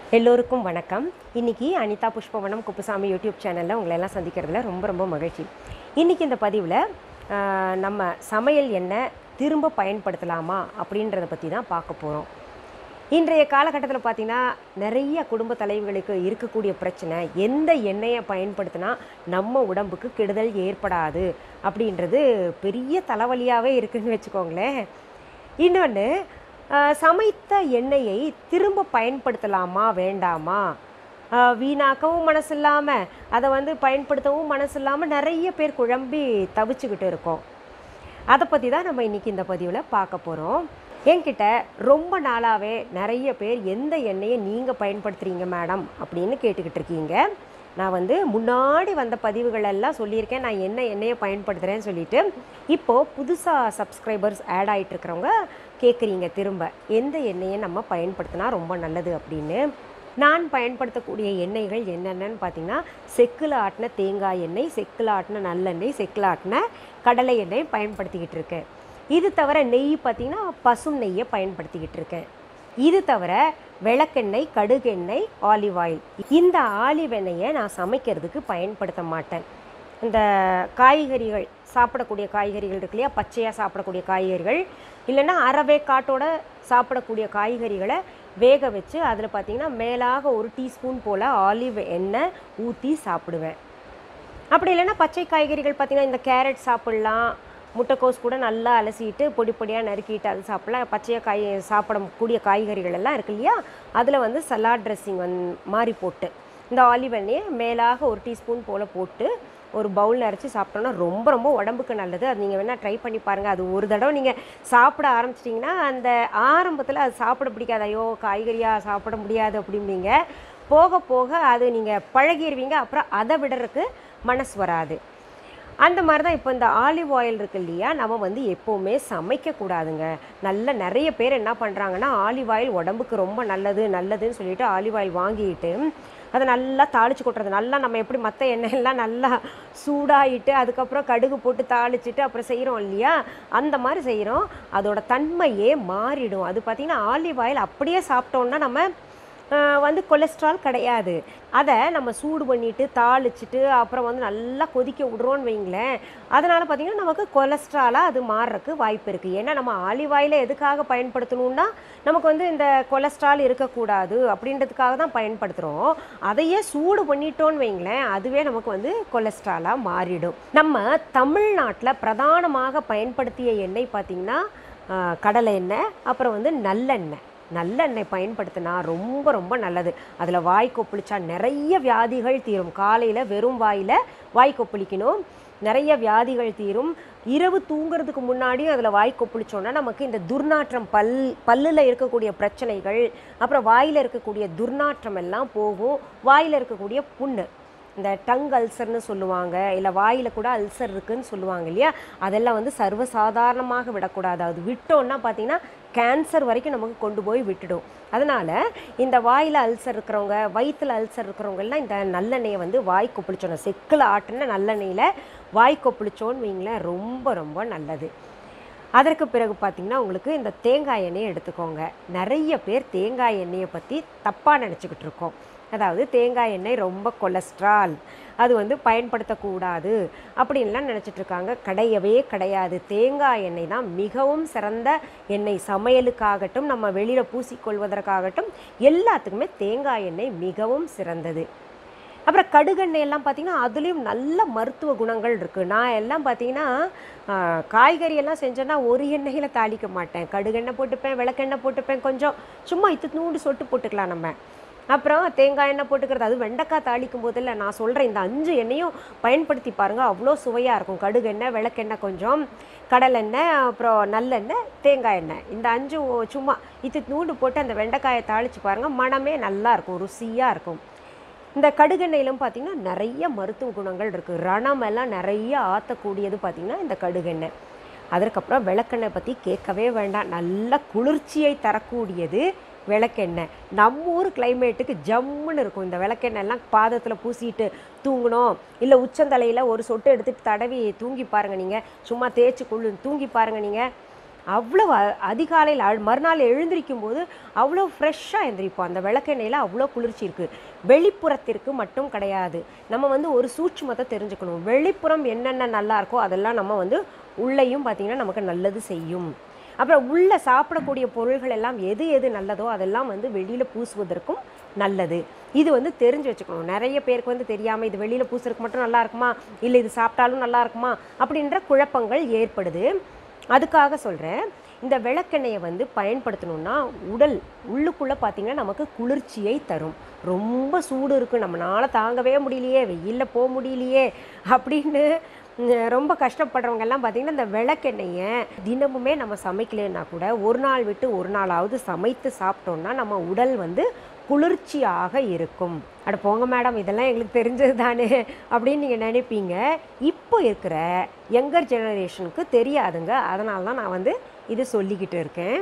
எல்லோருக்கும் வணக்கம் இன்னைக்கு அனிதா புஷ்பவனம் குப்புசாமி யூடியூப் சேனலில் உங்களை எல்லாம் சந்திக்கிறதுல ரொம்ப ரொம்ப மகிழ்ச்சி இன்னைக்கு இந்த பதிவில் நம்ம சமையல் எண்ணெய் திரும்ப பயன்படுத்தலாமா அப்படின்றத பற்றி தான் பார்க்க போகிறோம் இன்றைய காலகட்டத்தில் பார்த்தீங்கன்னா நிறைய குடும்ப தலைவிகளுக்கு இருக்கக்கூடிய பிரச்சனை எந்த எண்ணெயை பயன்படுத்தினா நம்ம உடம்புக்கு கெடுதல் ஏற்படாது அப்படின்றது பெரிய தலைவலியாகவே இருக்குன்னு வச்சுக்கோங்களேன் இன்னொன்று சமைத்த எண்ணெயை திரும்ப பயன்படுத்தலாமா வேண்டாமா ஆஹ் வீணாக்கவும் மனசு இல்லாமல் அதை வந்து பயன்படுத்தவும் மனசு இல்லாமல் நிறைய பேர் குழம்பி தவிச்சுக்கிட்டு இருக்கோம் அதை பற்றி தான் நம்ம இன்றைக்கி இந்த பதிவில் பார்க்க போகிறோம் என்கிட்ட ரொம்ப நாளாகவே நிறைய பேர் எந்த எண்ணெயை நீங்கள் பயன்படுத்துகிறீங்க மேடம் அப்படின்னு கேட்டுக்கிட்டு இருக்கீங்க நான் வந்து முன்னாடி வந்த பதிவுகள் எல்லாம் சொல்லியிருக்கேன் நான் என்ன எண்ணெயை பயன்படுத்துகிறேன்னு சொல்லிட்டு இப்போது புதுசாக சப்ஸ்கிரைபர்ஸ் ஆட் ஆகிட்டு இருக்கிறவங்க கேட்குறீங்க திரும்ப எந்த எண்ணெயை நம்ம பயன்படுத்தினா ரொம்ப நல்லது அப்படின்னு நான் பயன்படுத்தக்கூடிய எண்ணெய்கள் என்னென்னன்னு பார்த்தீங்கன்னா செக்கில் ஆட்டின தேங்காய் எண்ணெய் செக்கில் ஆட்டின நல்லெண்ணெய் செக்கில் ஆட்டின கடலை எண்ணெய் பயன்படுத்திக்கிட்டு இருக்கேன் இது தவிர நெய் பார்த்தீங்கன்னா பசும் நெய்யை பயன்படுத்திக்கிட்டு இருக்கேன் இது தவிர விளக்கெண்ணெய் கடுகெண்ணெய் ஆலிவ் ஆயில் இந்த ஆலிவ் எண்ணெயை நான் சமைக்கிறதுக்கு பயன்படுத்த மாட்டேன் இந்த காய்கறிகள் சாப்பிடக்கூடிய காய்கறிகள் இருக்கு இல்லையா பச்சையாக சாப்பிடக்கூடிய காய்கறிகள் இல்லைன்னா அறவே காட்டோட சாப்பிடக்கூடிய காய்கறிகளை வேக வச்சு அதில் பார்த்தீங்கன்னா மேலாக ஒரு டீஸ்பூன் போல் ஆலிவ் எண்ணெய் ஊற்றி சாப்பிடுவேன் அப்படி இல்லைன்னா பச்சை காய்கறிகள் பார்த்தீங்கன்னா இந்த கேரட் சாப்பிட்லாம் முட்டைக்கோஸ் கூட நல்லா அலசிட்டு பொடி பொடியாக நறுக்கிட்டு அது சாப்பிடலாம் பச்சையாக காய் சாப்பிடக்கூடிய காய்கறிகள் எல்லாம் இருக்கு இல்லையா அதில் வந்து சலாட் ட்ரெஸ்ஸிங் வந் மாதிரி போட்டு இந்த ஆலிவ் எண்ணெயை மேலாக ஒரு டீஸ்பூன் போல் போட்டு ஒரு பவுலில் அரைச்சி சாப்பிட்டோன்னா ரொம்ப ரொம்ப உடம்புக்கு நல்லது அது நீங்கள் வேணால் ட்ரை பண்ணி பாருங்கள் அது ஒரு தடவை நீங்கள் சாப்பிட ஆரம்பிச்சிட்டிங்கன்னா அந்த ஆரம்பத்தில் அது சாப்பிட பிடிக்காது ஐயோ காய்கறியாக சாப்பிட முடியாது அப்படிம்பீங்க போக போக அது நீங்கள் பழகிடுவீங்க அப்புறம் அதை விடுறதுக்கு மனசு வராது அந்த மாதிரி தான் இப்போ இந்த ஆலிவ் ஆயில் இருக்கு இல்லையா நம்ம வந்து எப்போவுமே சமைக்கக்கூடாதுங்க நல்ல நிறைய பேர் என்ன பண்ணுறாங்கன்னா ஆலிவ் ஆயில் உடம்புக்கு ரொம்ப நல்லது நல்லதுன்னு சொல்லிட்டு ஆலிவ் ஆயில் வாங்கிட்டு அதை நல்லா தாளிச்சு கொட்டுறது நல்லா நம்ம எப்படி மற்ற எண்ணெயெல்லாம் நல்லா சூடாயிட்டு அதுக்கப்புறம் கடுகு போட்டு தாளிச்சிட்டு அப்புறம் செய்கிறோம் இல்லையா அந்த மாதிரி செய்கிறோம் அதோட தன்மையே மாறிடும் அது பார்த்திங்கன்னா ஆலிவ் ஆயில் அப்படியே சாப்பிட்டோன்னா நம்ம ஆஹ் வந்து கொலஸ்ட்ரால் கிடையாது அதை நம்ம சூடு பண்ணிட்டு தாளிச்சிட்டு அப்புறம் வந்து நல்லா கொதிக்க விடுறோன்னு வைங்களேன் அதனால் பார்த்திங்கன்னா நமக்கு கொலஸ்ட்ராலாக அது மாறுறதுக்கு வாய்ப்பு இருக்குது ஏன்னா நம்ம ஆலிவ் ஆயிலை எதுக்காக பயன்படுத்தணும்னா நமக்கு வந்து இந்த கொலஸ்ட்ரால் இருக்கக்கூடாது அப்படின்றதுக்காக தான் பயன்படுத்துகிறோம் அதையே சூடு பண்ணிட்டோன்னு வைங்களேன் அதுவே நமக்கு வந்து கொலஸ்ட்ராலாக மாறிடும் நம்ம தமிழ்நாட்டில் பிரதானமாக பயன்படுத்திய எண்ணெய் பார்த்திங்கன்னா ஆஹ் கடலை எண்ணெய் அப்புறம் வந்து நல்லெண்ணெய் நல்லெண்ணெய் பயன்படுத்தினா ரொம்ப ரொம்ப நல்லது அதில் வாய் கொப்பளிச்சா நிறைய வியாதிகள் தீரும் காலையில் வெறும் வாயில் வாய் கொப்பளிக்கணும் நிறைய வியாதிகள் தீரும் இரவு தூங்குறதுக்கு முன்னாடியும் அதில் வாய் கொப்பளிச்சோன்னா நமக்கு இந்த துர்நாற்றம் பல் பல்லில் இருக்கக்கூடிய பிரச்சனைகள் அப்புறம் வாயில் இருக்கக்கூடிய துர்நாற்றம் எல்லாம் போகும் வாயில் இருக்கக்கூடிய புண்ணு இந்த டங் அல்சர்னு சொல்லுவாங்க இல்லை வாயில் கூட அல்சர் இருக்குன்னு சொல்லுவாங்க இல்லையா அதெல்லாம் வந்து சர்வசாதாரணமாக விடக்கூடாது அது விட்டோன்னா பார்த்தீங்கன்னா கேன்சர் வரைக்கும் நமக்கு கொண்டு போய் விட்டுடும் அதனால் இந்த வாயில் அல்சர் இருக்கிறவங்க வயிற்றில் அல்சர் இருக்கிறவங்கெல்லாம் இந்த நல்லெண்ணெயை வந்து வாய் கொப்பளிச்சோணும் செக்கில் ஆட்டின நல்லெண்ணெயில் வாய் கொப்பளிச்சோன்னு வைங்களேன் ரொம்ப ரொம்ப நல்லது அதற்கு பிறகு பார்த்திங்கன்னா உங்களுக்கு இந்த தேங்காய் எண்ணெயை எடுத்துக்கோங்க நிறைய பேர் தேங்காய் எண்ணெயை பற்றி தப்பாக நினச்சிக்கிட்டு இருக்கோம் அதாவது தேங்காய் எண்ணெய் ரொம்ப கொலஸ்ட்ரால் அது வந்து பயன்படுத்தக்கூடாது அப்படின்லாம் நினச்சிட்டு இருக்காங்க கிடையவே கிடையாது தேங்காய் எண்ணெய் தான் மிகவும் சிறந்த எண்ணெய் சமையலுக்காகட்டும் நம்ம வெளியில் பூசிக்கொள்வதற்காகட்டும் எல்லாத்துக்குமே தேங்காய் எண்ணெய் மிகவும் சிறந்தது அப்புறம் கடுகெண்ணெய் எல்லாம் பார்த்தீங்கன்னா அதுலேயும் நல்ல மருத்துவ குணங்கள் இருக்குது நான் எல்லாம் பார்த்தீங்கன்னா ஆஹ், காய்கறி எல்லாம் செஞ்சேன்னா ஒரு எண்ணெயில் தாளிக்க மாட்டேன் கடுகெண்ணெய் போட்டுப்பேன் விளக்கெண்ணெய் போட்டுப்பேன் கொஞ்சம் சும்மா இது நூண்டு சொட்டு போட்டுக்கலாம் நம்ம அப்புறம் தேங்காய் எண்ணெய் போட்டுக்கிறது அது வெண்டைக்காய் தாளிக்கும் போதில் நான் சொல்கிறேன் இந்த அஞ்சு எண்ணெயும் பயன்படுத்தி பாருங்கள் அவ்வளோ சுவையாக இருக்கும் கடுகெண்ணெய் விளக்கெண்ணெய் கொஞ்சம் கடலெண்ணெய் அப்புறம் நல்லெண்ணெய் தேங்காய் எண்ணெய் இந்த அஞ்சு சும்மா இது நூண்டு போட்டு அந்த வெண்டைக்காயை தாளித்து பாருங்கள் மனமே நல்லா இருக்கும் ருசியாக இருக்கும் இந்த கடுகெண்ணெயிலும் பார்த்தீங்கன்னா நிறைய மருத்துவ குணங்கள் இருக்குது ரணமெல்லாம் நிறைய ஆற்றக்கூடியது பார்த்திங்கன்னா இந்த கடுகெண்ணெய் அதற்கப்புறம் விளக்கெண்ணெய் பற்றி கேட்கவே வேண்டாம் நல்ல குளிர்ச்சியை தரக்கூடியது விளக்கெண்ணெய் நம்ம ஊர் கிளைமேட்டுக்கு ஜம்முன்னு இருக்கும் இந்த விளக்கெண்ணெய்லாம் பாதத்தில் பூசிட்டு தூங்கணும் இல்லை உச்சந்தலையில் ஒரு சொட்டு எடுத்துகிட்டு தடவி தூங்கி பாருங்கள் நீங்கள் சும்மா தேய்ச்சி குழு தூங்கி பாருங்கள் நீங்கள் அவ்வளோ அ- அதிகாலையில் அ- மறுநாள் எழுந்திருக்கும் போது அவ்வளோ ஃப்ரெஷ்ஷாக எழுந்திரிப்போம் அந்த விளக்கெண்ணெயில் அவ்வளோ குளிர்ச்சி இருக்குது வெளிப்புறத்திற்கு மட்டும் கிடையாது நம்ம வந்து ஒரு சூட்சுமத்தை தெரிஞ்சுக்கணும் வெளிப்புறம் என்னென்ன நல்லா இருக்கோ அதெல்லாம் நம்ம வந்து உள்ளேயும் பார்த்திங்கன்னா நமக்கு நல்லது செய்யும் அப்புறம் உள்ள சாப்பிடக்கூடிய பொருள்கள் எல்லாம் எது எது நல்லதோ அதெல்லாம் வந்து வெளியில் பூசுவதற்கும் நல்லது இது வந்து தெரிஞ்சு வச்சுக்கணும் நிறைய பேருக்கு வந்து தெரியாமல் இது வெளியில் பூசுறதுக்கு மட்டும் நல்லா இருக்குமா இல்லை இது சாப்பிட்டாலும் நல்லா இருக்குமா அப்படின்ற குழப்பங்கள் ஏற்படுது அதுக்காக சொல்கிறேன் இந்த விளக்கெண்ணெயை வந்து பயன்படுத்தணும்னா உடல் உள்ளுக்குள்ளே பார்த்தீங்கன்னா நமக்கு குளிர்ச்சியை தரும் ரொம்ப சூடு இருக்குது நம்மளால தாங்கவே முடியலையே வெயிலில் போக முடியலையே அப்படின்னு உம், ரொம்ப கஷ்டப்படுறவங்க எல்லாம் பார்த்தீங்கன்னா இந்த விளக்கெண்ணெயை தினமுமே நம்ம சமைக்கலைன்னா கூட ஒரு நாள் விட்டு ஒரு நாளாவது சமைத்து சாப்பிட்டோம்னா நம்ம உடல் வந்து குளிர்ச்சியாக இருக்கும் அட போங்க மேடம் இதெல்லாம் எங்களுக்கு தெரிஞ்சது தானே அப்படின்னு நீங்கள் நினைப்பீங்க இப்போ இருக்கிற யங்கர் ஜெனரேஷனுக்கு தெரியாதுங்க அதனால தான் நான் வந்து இது சொல்லிக்கிட்டு இருக்கேன்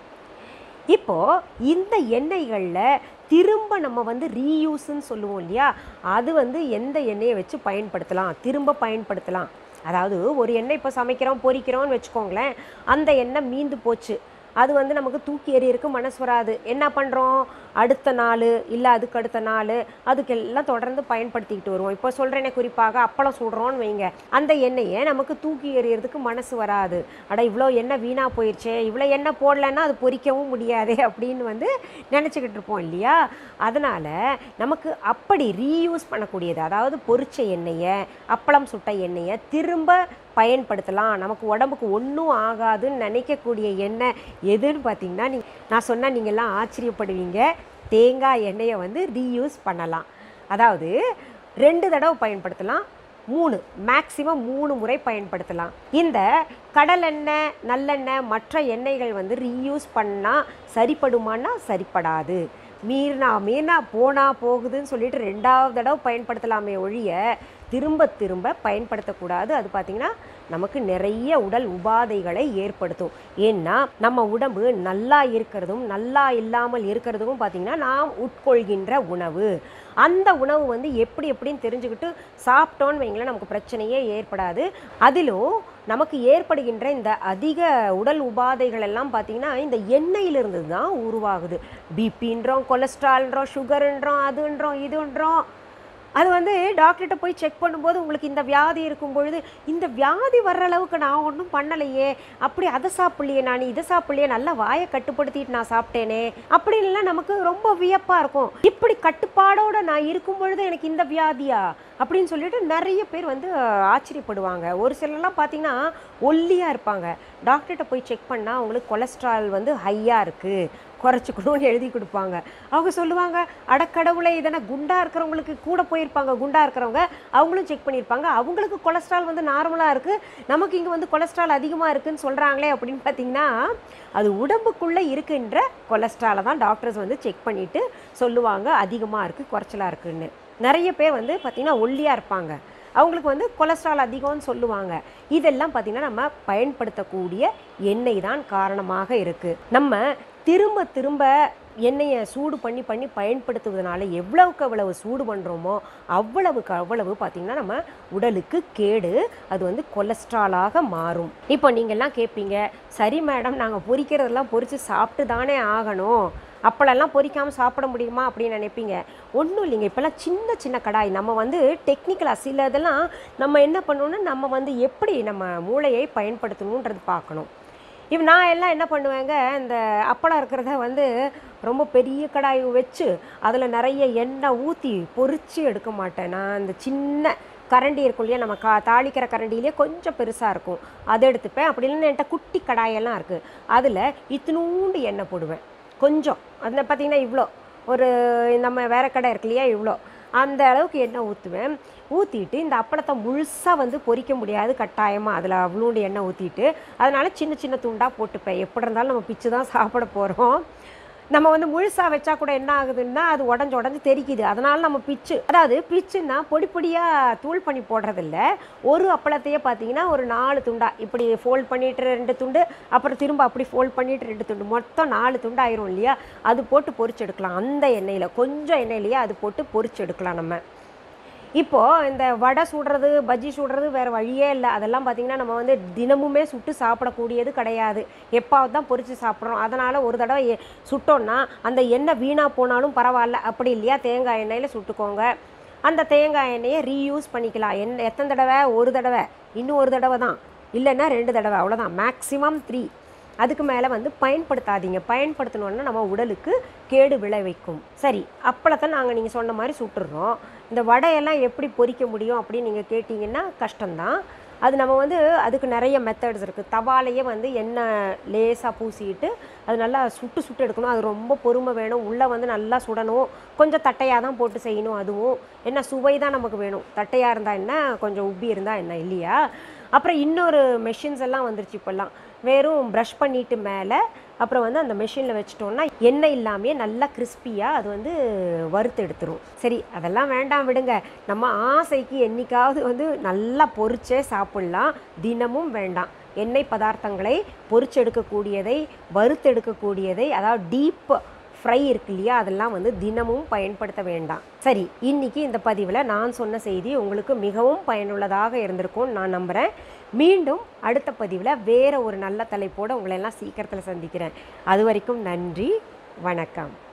இப்போ இந்த எண்ணெய்களில் திரும்ப நம்ம வந்து ரீயூஸ்ன்னு சொல்லுவோம் இல்லையா அது வந்து எந்த எண்ணெயை வச்சு பயன்படுத்தலாம் திரும்ப பயன்படுத்தலாம் அதாவது ஒரு எண்ணெய் இப்போ சமைக்கிறோம் பொரிக்கிறோம்னு வச்சுக்கோங்களேன் அந்த எண்ணெய் மீந்து போச்சு அது வந்து நமக்கு தூக்கி எறியறதுக்கு மனசு வராது என்ன பண்ணுறோம் அடுத்த நாள் இல்லை அதுக்கு அடுத்த நாள் அதுக்கெல்லாம் தொடர்ந்து பயன்படுத்திக்கிட்டு வருவோம் இப்போ சொல்கிறேனே குறிப்பாக அப்பளம் சுடுறோன்னு வைங்க அந்த எண்ணெயை நமக்கு தூக்கி எறியறதுக்கு மனசு வராது அட இவ்வளோ எண்ணெய் வீணாக போயிடுச்சே இவ்வளோ எண்ணெய் போடலைன்னா அது பொரிக்கவும் முடியாதே அப்படின்னு வந்து நினச்சிக்கிட்டு இருப்போம் இல்லையா அதனால் நமக்கு அப்படி ரீயூஸ் பண்ணக்கூடியது அதாவது பொரிச்ச எண்ணெயை அப்பளம் சுட்ட எண்ணெயை திரும்ப பயன்படுத்தலாம் நமக்கு உடம்புக்கு ஒன்றும் ஆகாதுன்னு நினைக்கக்கூடிய எண்ணெய் எதுன்னு பார்த்தீங்கன்னா நீ நான் சொன்னால் நீங்கள்லாம் ஆச்சரியப்படுவீங்க தேங்காய் எண்ணெயை வந்து ரீயூஸ் பண்ணலாம் அதாவது ரெண்டு தடவை பயன்படுத்தலாம் மூணு மேக்ஸிமம் மூணு முறை பயன்படுத்தலாம் இந்த கடலெண்ணெய் நல்லெண்ணெய் மற்ற எண்ணெய்கள் வந்து ரீயூஸ் பண்ணால் சரிப்படுமான்னா சரிப்படாது மீறினா மீறினா போனா போகுதுன்னு சொல்லிட்டு ரெண்டாவது தடவை பயன்படுத்தலாமே ஒழிய திரும்ப திரும்ப பயன்படுத்தக்கூடாது அது பார்த்திங்கன்னா நமக்கு நிறைய உடல் உபாதைகளை ஏற்படுத்தும் ஏன்னா நம்ம உடம்பு நல்லா இருக்கிறதும் நல்லா இல்லாமல் இருக்கிறதுக்கும் பார்த்திங்கன்னா நாம் உட்கொள்கின்ற உணவு அந்த உணவு வந்து எப்படி எப்படின்னு தெரிஞ்சுக்கிட்டு சாப்பிட்டோன்னு வைங்களேன் நமக்கு பிரச்சனையே ஏற்படாது அதிலும் நமக்கு ஏற்படுகின்ற இந்த அதிக உடல் உபாதைகள் எல்லாம் பார்த்திங்கன்னா இந்த எண்ணெயிலிருந்து தான் உருவாகுது பிபின்றோம் கொலஸ்ட்ரால்ன்றோம் சுகருன்றோம் அதுன்றோம் இதுன்றோம் அது வந்து டாக்டர்கிட்ட போய் செக் பண்ணும்போது உங்களுக்கு இந்த வியாதி இருக்கும் பொழுது இந்த வியாதி வர்ற அளவுக்கு நான் ஒன்றும் பண்ணலையே அப்படி அதை சாப்பிடலையே நான் இதை சாப்பிடலையே நல்லா வாயை கட்டுப்படுத்திட்டு நான் சாப்பிட்டேனே அப்படின்லாம் நமக்கு ரொம்ப வியப்பாக இருக்கும் இப்படி கட்டுப்பாடோட நான் இருக்கும் பொழுது எனக்கு இந்த வியாதியா அப்படின்னு சொல்லிட்டு நிறைய பேர் வந்து அஹ், ஆச்சரியப்படுவாங்க ஒரு சிலர்லாம் பார்த்தீங்கன்னா ஒல்லியாக இருப்பாங்க டாக்டர்கிட்ட போய் செக் பண்ணால் அவங்களுக்கு கொலஸ்ட்ரால் வந்து ஹையாக இருக்குது குறைச்சிக்கணும்னு எழுதி கொடுப்பாங்க அவங்க சொல்லுவாங்க அடக்கடவுளை இதனை குண்டா இருக்கிறவங்களுக்கு கூட போயிருப்பாங்க குண்டா இருக்கிறவங்க அவங்களும் செக் பண்ணியிருப்பாங்க அவங்களுக்கு கொலஸ்ட்ரால் வந்து நார்மலாக இருக்குது நமக்கு இங்கே வந்து கொலஸ்ட்ரால் அதிகமாக இருக்குன்னு சொல்கிறாங்களே அப்படின்னு பார்த்தீங்கன்னா அது உடம்புக்குள்ளே இருக்கின்ற கொலஸ்ட்ராலை தான் டாக்டர்ஸ் வந்து செக் பண்ணிவிட்டு சொல்லுவாங்க அதிகமாக இருக்குது குறைச்சலாக இருக்குன்னு நிறைய பேர் வந்து பார்த்திங்கன்னா ஒல்லியாக இருப்பாங்க அவங்களுக்கு வந்து கொலஸ்ட்ரால் அதிகம்னு சொல்லுவாங்க இதெல்லாம் பார்த்திங்கன்னா நம்ம பயன்படுத்தக்கூடிய எண்ணெய் தான் காரணமாக இருக்குது நம்ம திரும்ப திரும்ப எண்ணெயை சூடு பண்ணி பண்ணி பயன்படுத்துவதனால எவ்வளவுக்கு அவ்வளவு சூடு பண்ணுறோமோ அவ்வளவுக்கு அவ்வளவு பார்த்திங்கன்னா நம்ம உடலுக்கு கேடு அது வந்து கொலஸ்ட்ராலாக மாறும் இப்போ நீங்கள்லாம் கேட்பீங்க சரி மேடம் நாங்கள் பொரிக்கிறதெல்லாம் பொரித்து சாப்பிட்டு தானே ஆகணும் அப்பளெல்லாம் பொரிக்காமல் சாப்பிட முடியுமா அப்படின்னு நினைப்பீங்க ஒன்றும் இல்லைங்க இப்போல்லாம் சின்ன சின்ன கடாய் நம்ம வந்து டெக்னிக்கலாக சில இதெல்லாம் நம்ம என்ன பண்ணணும்னா நம்ம வந்து எப்படி நம்ம மூளையை பயன்படுத்தணுன்றது பார்க்கணும் இப்போ நான் எல்லாம் என்ன பண்ணுவேங்க இந்த அப்பளம் இருக்கிறத வந்து ரொம்ப பெரிய கடாய் வச்சு அதில் நிறைய எண்ணெய் ஊற்றி பொரிச்சு எடுக்க மாட்டேன் நான் இந்த சின்ன கரண்டி இருக்கும் இல்லையா நம்ம கா தாளிக்கிற கரண்டிலேயே கொஞ்சம் பெருசாக இருக்கும் அதை எடுத்துப்பேன் அப்படி இல்லைன்னா என்கிட்ட குட்டி கடாயெல்லாம் இருக்குது அதில் இத்தினூண்டு எண்ணெய் போடுவேன் கொஞ்சம் அதில் பார்த்தீங்கன்னா இவ்வளோ ஒரு நம்ம வேற கடை இருக்கு இல்லையா இவ்வளோ அந்த அளவுக்கு எண்ணெய் ஊற்றுவேன் ஊற்றிட்டு இந்த அப்பளத்தை முழுசாக வந்து பொரிக்க முடியாது கட்டாயமாக அதில் அவ்வளோண்டு எண்ணெய் ஊற்றிட்டு அதனால் சின்ன சின்ன துண்டாக போட்டுப்பேன் எப்படி இருந்தாலும் நம்ம பிச்சு தான் சாப்பிட போகிறோம் நம்ம வந்து முழுசாக வச்சா கூட என்ன ஆகுதுன்னா அது உடஞ்சி உடஞ்சி தெரிக்குது அதனால நம்ம பிச்சு அதாவது பிச்சுன்னா பொடி பொடியாக தூள் பண்ணி போடுறதில்ல ஒரு அப்பளத்தையே பார்த்தீங்கன்னா ஒரு நாலு துண்டா இப்படி ஃபோல்ட் பண்ணிட்டு ரெண்டு துண்டு அப்புறம் திரும்ப அப்படி ஃபோல்ட் பண்ணிட்டு ரெண்டு துண்டு மொத்தம் நாலு துண்டு ஆயிரும் இல்லையா அது போட்டு பொரிச்சு எடுக்கலாம் அந்த எண்ணெயில் கொஞ்சம் எண்ணெயிலேயே அது போட்டு பொரிச்சு எடுக்கலாம் நம்ம இப்போது இந்த வடை சுடுறது பஜ்ஜி சுடுறது வேறு வழியே இல்லை அதெல்லாம் பார்த்திங்கன்னா நம்ம வந்து தினமுமே சுட்டு சாப்பிடக்கூடியது கிடையாது எப்பாவது தான் பொரித்து சாப்பிட்றோம் அதனால் ஒரு தடவை எ- சுட்டோன்னா அந்த எண்ணெய் வீணாக போனாலும் பரவாயில்ல அப்படி இல்லையா தேங்காய் எண்ணெயில் சுட்டுக்கோங்க அந்த தேங்காய் எண்ணெயை ரீயூஸ் பண்ணிக்கலாம் என்ன எத்தனை தடவை ஒரு தடவை இன்னும் ஒரு தடவை தான் இல்லைன்னா ரெண்டு தடவை அவ்வளோதான் மேக்ஸிமம் த்ரீ அதுக்கு மேலே வந்து பயன்படுத்தாதீங்க பயன்படுத்தணுன்னா நம்ம உடலுக்கு கேடு விளைவிக்கும் சரி அப்பளத்தை நாங்கள் நீங்கள் சொன்ன மாதிரி சுட்டுடுறோம் இந்த வடையெல்லாம் எப்படி பொரிக்க முடியும் அப்படின்னு நீங்கள் கேட்டிங்கன்னா கஷ்டம்தான் அது நம்ம வந்து அதுக்கு நிறைய மெத்தட்ஸ் இருக்குது தவாலையே வந்து எண்ணெய் லேசாக பூசிட்டு அது நல்லா சுட்டு சுட்டு எடுக்கணும் அது ரொம்ப பொறுமை வேணும் உள்ளே வந்து நல்லா சுடணும் கொஞ்சம் தட்டையாக தான் போட்டு செய்யணும் அதுவும் என்ன சுவை தான் நமக்கு வேணும் தட்டையாக இருந்தால் என்ன கொஞ்சம் உப்பி இருந்தால் என்ன இல்லையா அப்புறம் இன்னொரு மெஷின்ஸ் எல்லாம் வந்துருச்சு இப்போல்லாம் வெறும் ப்ரஷ் பண்ணிட்டு மேலே அப்புறம் வந்து அந்த மெஷினில் வச்சிட்டோம்னா எண்ணெய் இல்லாமையே நல்லா கிறிஸ்பியாக அது வந்து வறுத்து எடுத்துரும் சரி அதெல்லாம் வேண்டாம் விடுங்க நம்ம ஆசைக்கு என்னைக்காவது வந்து நல்லா பொரிச்சே சாப்பிட்லாம் தினமும் வேண்டாம் எண்ணெய் பதார்த்தங்களை பொரிச்செடுக்கக்கூடியதை வறுத்தெடுக்கக்கூடியதை அதாவது டீப் ஃப்ரை இருக்கு இல்லையா அதெல்லாம் வந்து தினமும் பயன்படுத்த வேண்டாம் சரி இன்னைக்கு இந்த பதிவில் நான் சொன்ன செய்தி உங்களுக்கு மிகவும் பயனுள்ளதாக இருந்திருக்கும்னு நான் நம்புகிறேன் மீண்டும் அடுத்த பதிவில் வேற ஒரு நல்ல தலைப்போடு உங்களை எல்லாம் சீக்கிரத்தில் சந்திக்கிறேன் அது வரைக்கும் நன்றி வணக்கம்